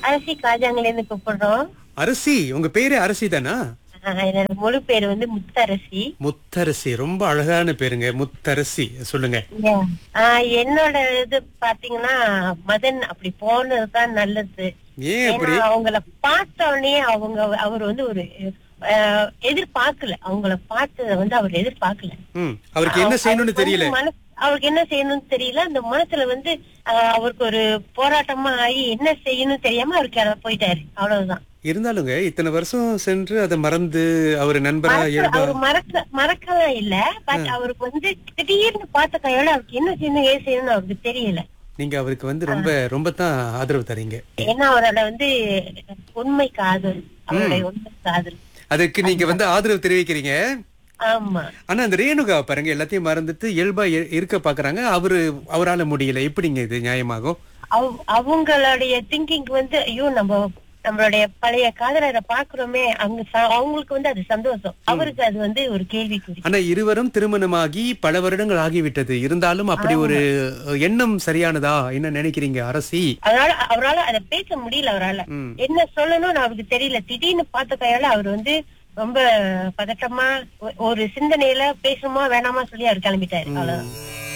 அரசி காஜாங்கல இருந்து கூப்பிடுறோம் அரசி உங்க பேரு அரசி தானா ஆஹ் என்னோட முழு பேர் வந்து முத்தரசி முத்தரசி ரொம்ப அழகான பேருங்க முத்தரசி சொல்லுங்க ஆஹ் என்னோட இது பாத்தீங்கன்னா மதன் அப்படி போனதுதான் நல்லது ஏன் அப்படி ஏன்னா அவங்கள பார்த்த உடனே அவங்க அவர் வந்து ஒரு ஆஹ், எதிர்பார்க்கல அவங்கள பார்த்தத வந்து அவர் எதிர்பார்க்கல ம் அவருக்கு என்ன செய்யணும்னு தெரியல அவருக்கு வந்து மனசு- அவருக்கு என்ன செய்யணும்னு தெரியல அந்த மனசுல வந்து ஆஹ், அவருக்கு ஒரு போராட்டமா ஆகி என்ன செய்யணும்னு தெரியாம அவருக்கு அதை போயிட்டாரு அவ்வளவுதான் இருந்தாலுங்க இத்தனை வருஷம் சென்று அதை மறந்து அவர் நண்பரா மறக்க- இயல்பா அவர் மறக்க மறக்கலாம் இல்ல பட் அவருக்கு வந்து திடீர்னு பார்த்த கையோட அவருக்கு என்ன செய்யணும் ஏது செய்யணும்னு அவருக்கு தெரியல நீங்க அவருக்கு வந்து ரொம்ப ரொம்ப தான் ஆதரவு தரீங்க ஏன்னா அவரோட வந்து உண்மை காதல் அவருடைய உண்மை காதல் அதுக்கு நீங்க வந்து ஆதரவு தெரிவிக்கிறீங்க ஆமா ஆனா அந்த ரேணுகா பாருங்க எல்லாத்தையும் மறந்துட்டு இயல்பா இ- இருக்க பாக்குறாங்க அவரு அவரால முடியல எப்படிங்க இது நியாயமாகும் அவ- அவங்களுடைய திங்கிங் வந்து ஐயோ நம்ம நம்மளுடைய பழைய காதலரை பாக்குறோமே அங்க ச- அவங்களுக்கு வந்து அது சந்தோஷம் அவருக்கு அது வந்து ஒரு கேள்விக்குறி ஆனா இருவரும் திருமணமாகி பல வருடங்கள் ஆகிவிட்டது இருந்தாலும் அப்படி ஒரு எண்ணம் சரியானதா என்ன நினைக்கிறீங்க அரசி அதனால அவரால அதை பேச முடியல அவரால ம். என்ன சொல்லணும்னு அவருக்கு தெரியல திடீர்னு பார்த்த கையால அவர் வந்து ரொம்ப பதட்டமா ஒ- ஒரு சிந்தனையில பேசணுமா வேணாமா சொல்லி அவர் கிளம்பிட்டாரு அவ்வளவுதான்